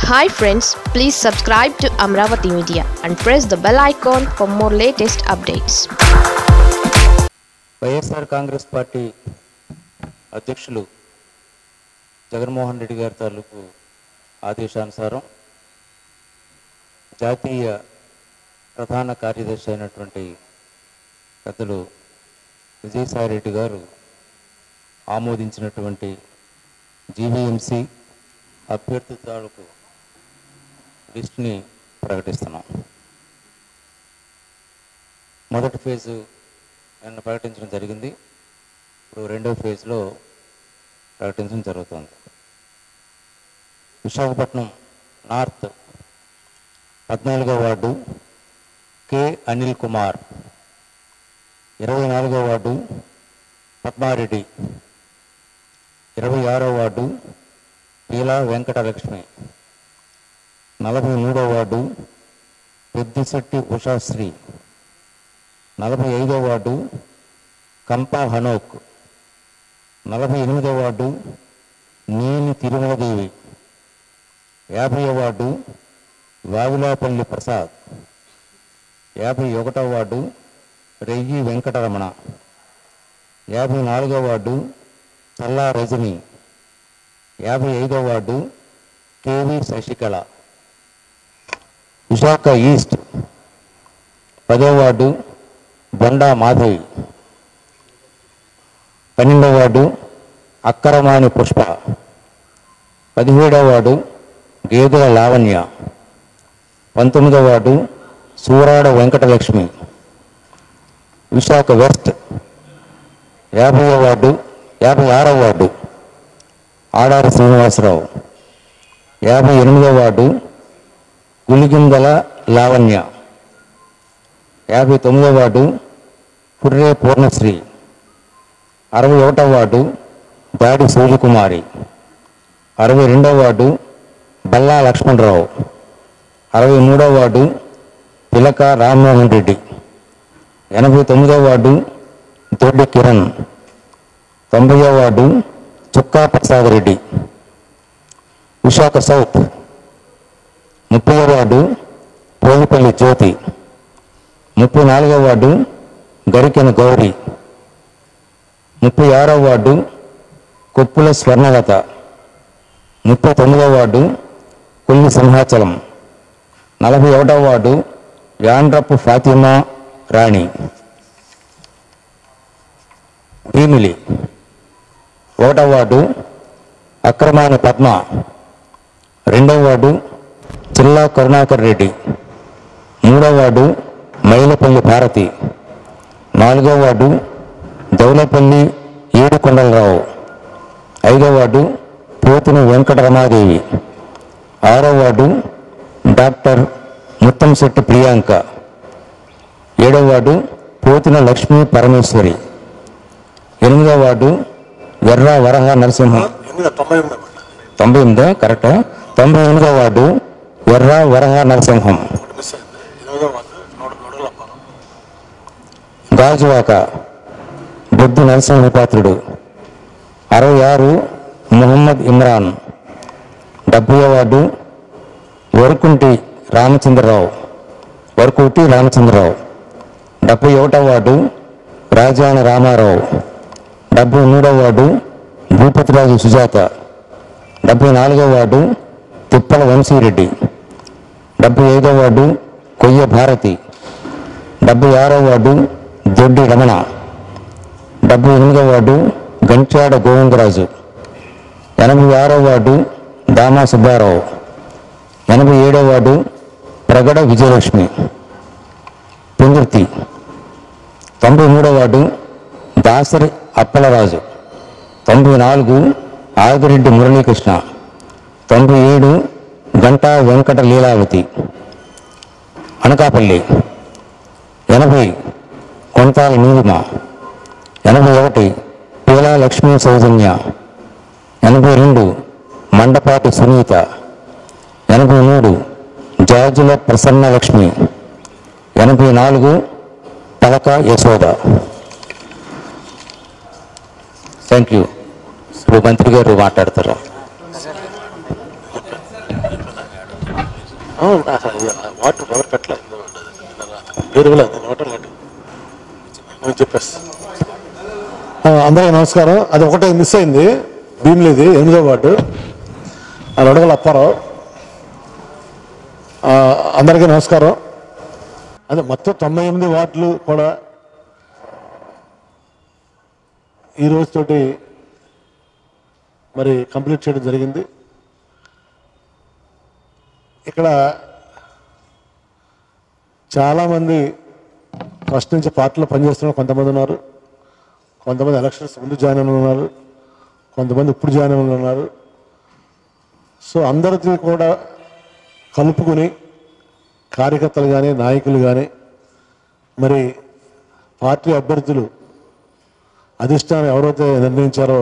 Hi friends please subscribe to Amaravati media and press the bell icon for more latest updates YSR Congress party అధ్యక్షులు జగన్మోహన్ రెడ్డి గారి తాలూకు ఆదేశానుసారం జాతీయ ప్రధాన కార్యదర్శి అయినటువంటి పెద్దలు విజయసాయిరెడ్డి గారు ఆమోదించినటువంటి జీవీఎంసీ అభ్యర్థి తాలూకు లిస్టుని ప్రకటిస్తున్నాం మొదటి ఫేజు నిన్న ప్రకటించడం జరిగింది ఇప్పుడు రెండో ఫేజ్లో ప్రకటించడం జరుగుతుంది విశాఖపట్నం నార్త్ పద్నాలుగో వార్డు కె అనిల్ కుమార్ ఇరవై నాలుగో వార్డు పద్మారెడ్డి ఇరవై ఆరో వార్డు పీలా వెంకటలక్ష్మి నలభై మూడో వార్డు పెద్దిశెట్టి ఉషాశ్రీ నలభై ఐదో వార్డు కంపా హనోక్ నలభై ఎనిమిదో వార్డు నీలి తిరుమలదేవి యాభై వార్డు వావిలాపల్లి ప్రసాద్ యాభై ఒకటో వార్డు రెయ్యి వెంకటరమణ యాభై నాలుగో వార్డు తల్లా రజని యాభై ఐదో ward KV Sasikala Visakha east పదో వార్డు బొండా మాధవి పన్నెండవ వార్డు అక్కరమాని పుష్ప పదిహేడవ వార్డు గేదెల లావణ్య పంతొమ్మిదవ వార్డు సూరాడ వెంకటలక్ష్మి విశాఖ వెస్ట్ యాభైవ వార్డు యాభై ఆరవ వార్డు ఆడారి శ్రీనివాసరావు యాభై ఎనిమిదవ వార్డు గులిగిందల లావణ్య యాభై తొమ్మిదవ వార్డు పుర్రే పూర్ణశ్రీ అరవై ఒకటవ వార్డు దాడి సూర్యకుమారి అరవై రెండవ వార్డు బల్లా లక్ష్మణరావు అరవై మూడవ వార్డు పిలక రామ్మోహన్ రెడ్డి ఎనభై తొమ్మిదవ వార్డు దొడ్డి కిరణ్ తొంభైవ వార్డు చుక్కా ప్రసాద్ రెడ్డి విశాఖ సౌత్ ముప్పై వార్డు పోలిపల్లి జ్యోతి ముప్పై నాలుగవ వార్డు గరికెన గౌరి ముప్పై ఆరవ వార్డు కొప్పుల స్వర్ణలత ముప్పై తొమ్మిదవ వార్డు కొల్లి సింహాచలం నలభై ఒకటవ వార్డు యాండ్రప్పు ఫాతిమా రాణి భీమిలి ఒకటవ వార్డు అక్రమాన పద్మ రెండవ వార్డు చిల్లా కరుణాకర్ రెడ్డి మూడవ వార్డు మైలపల్లి భారతి నాలుగో వార్డు దౌలపల్లి ఏడుకొండలరావు ఐదో వార్డు పోతుని వెంకటరమాదేవి ఆరో వార్డు డాక్టర్ ముత్తంశెట్టి ప్రియాంక ఏడో వార్డు పోతున లక్ష్మీ పరమేశ్వరి ఎనిమిదో వార్డు ఎర్ర వరహ నరసింహం ఎనిమిది తొంభై ఎనిమిది తొంభై ఎనిమిదో కరెక్టా తొంభై ఎనిమిదో వార్డు ఎర్ర వరహ నరసింహం ఒకటి మిస్ అయింది ఎనిమిదో వార్డు నోడు నోడులప్పారం గాజువాక బొద్దు నరసింహపాత్రుడు అరవై ఆరు ముహమ్మద్ ఇమ్రాన్ డెబ్బై వార్డు వరకుంటి రామచంద్రరావు వరకుంటి రామచంద్రరావు డెబ్బై ఒకటో వార్డు రాజాని రామారావు డెబ్బై మూడో వార్డు భూపతిరాజు సుజాత డెబ్బై నాలుగో వార్డు తిప్పల వంశీరెడ్డి డెబ్బై ఐదో వార్డు కొయ్య భారతి డెబ్బై ఆరో వార్డు దొడ్డి రమణ డెబ్బై ఎనిమిదో వార్డు గంట్యాడ గోవిందరాజు ఎనభై ఆరో వార్డు దామా సుబ్బారావు ఎనభై ఏడో వార్డు ప్రగడ విజయలక్ష్మి పెందుర్తి తొంభై మూడో వార్డు దాసరి అప్పలరాజు తొంభై నాలుగు ఆదిరెడ్డి మురళీకృష్ణ తొంభై ఏడు గంటా వెంకట లీలావతి అనకాపల్లి ఎనభై కొంతాల నీలిమ ఎనభై ఒకటి పీలా లక్ష్మీ సౌజన్య ఎనభై రెండు మండపాటి సునీత ఎనభై మూడు జార్జుల ప్రసన్న లక్ష్మి ఎనభై నాలుగు పలక యశోద థ్యాంక్ యూ ఇప్పుడు మంత్రి గారు మాట్లాడతారు అసలు ఇది ఆ వాటర్ ఎవరు పెట్టలేదు ఇందులో ఉండదు. నిన్న వేరే వాళ్ళు అది వాటర్ లేదు నేను చెప్పేస్తా ఆ, అందరికీ నమస్కారం అది ఒకటే మిస్ అయింది భీమిలిది ఎనిమిదో వార్డు అది అడగల అప్పారావు ఆ, అందరికీ నమస్కారం అదే మొత్తం తొంభై ఎనిమిది వార్డులు కూడా ఈ రోజుతోటి మరి కంప్లీట్ చేయడం జరిగింది ఇక్కడ చాలామంది ఫస్ట్ నుంచి పార్టీలో పనిచేస్తున్న కొంతమంది ఉన్నారు కొంతమంది ఎలక్షన్స్ ముందు జాయిన్ అయిన ఉన్నారు కొంతమంది ఇప్పుడు జాయిన్ అయిన ఉన్నారు సో అందరిది కూడా కలుపుకొని కార్యకర్తలు కానీ నాయకులు కానీ మరి పార్టీ అభ్యర్థులు అధిష్టానం ఎవరైతే నిర్ణయించారో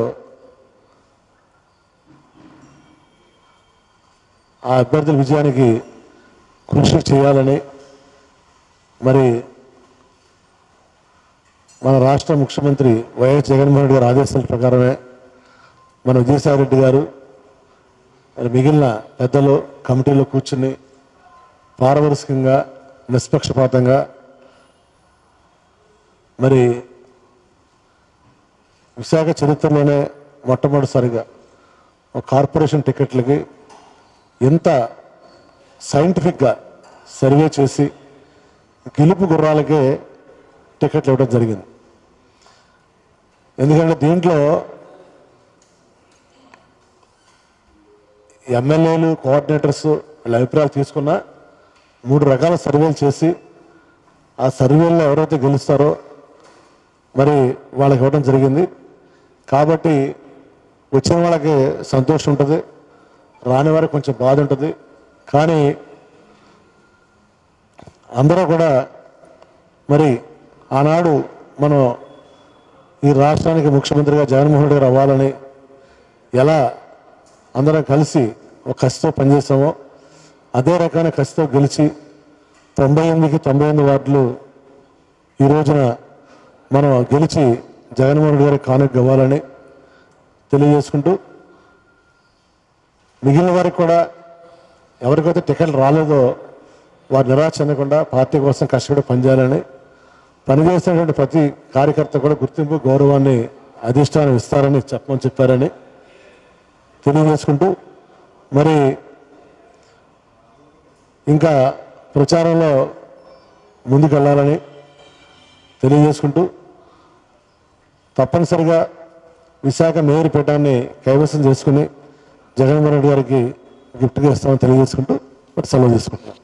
ఆ అభ్యర్థుల విజయానికి కృషి చేయాలని మరి మన రాష్ట్ర ముఖ్యమంత్రి వైఎస్ జగన్మోహన్ రెడ్డి గారి ఆదేశాల ప్రకారమే మన విజయసాయి రెడ్డి గారు మరి మిగిలిన పెద్దలు కమిటీలో కూర్చుని పారదర్శకంగా నిష్పక్షపాతంగా మరి విశాఖ చరిత్రలోనే మొట్టమొదటిసారిగా ఒక కార్పొరేషన్ టికెట్లకి ఎంత సైంటిఫిక్గా సర్వే చేసి గెలుపు గుర్రాలకే టికెట్లు ఇవ్వడం జరిగింది ఎందుకంటే దీంట్లో ఎమ్మెల్యేలు కోఆర్డినేటర్స్ వీళ్ళ అభిప్రాయాలు తీసుకున్న మూడు రకాల సర్వేలు చేసి ఆ సర్వేల్లో ఎవరైతే గెలుస్తారో మరి వాళ్ళకి ఇవ్వడం జరిగింది కాబట్టి వచ్చిన వాళ్ళకి సంతోషం ఉంటుంది రాని వారికి కొంచెం బాధ ఉంటుంది కానీ అందరూ కూడా మరి ఆనాడు మనం ఈ రాష్ట్రానికి ముఖ్యమంత్రిగా జగన్మోహన్ రెడ్డి గారు అవ్వాలని ఎలా అందరం కలిసి ఒక కసితో పనిచేసామో అదే రకమైన కసితో గెలిచి తొంభై ఎనిమిదికి తొంభై ఎనిమిది వార్డులు ఈ రోజున మనం గెలిచి జగన్మోహన్ రెడ్డి గారికి కానుక ఇవ్వాలని తెలియజేసుకుంటూ మిగిలిన వారికి కూడా ఎవరికైతే టికెట్లు రాలేదో వారు నిరాశ చెందకుండా పార్టీ కోసం కష్టపడి పనిచేయాలని పనిచేసినటువంటి ప్రతి కార్యకర్త కూడా గుర్తింపు గౌరవాన్ని అధిష్టానం ఇస్తారని చెప్పమని చెప్పారని తెలియజేసుకుంటూ మరి ఇంకా ప్రచారంలో ముందుకెళ్ళాలని తెలియజేసుకుంటూ తప్పనిసరిగా విశాఖ మేయర్ పీఠాన్ని కైవసం చేసుకుని జగన్మోహన్ రెడ్డి గారికి గిఫ్ట్గా ఇస్తామని తెలియజేసుకుంటూ మరి సెలవు తీసుకుంటున్నాం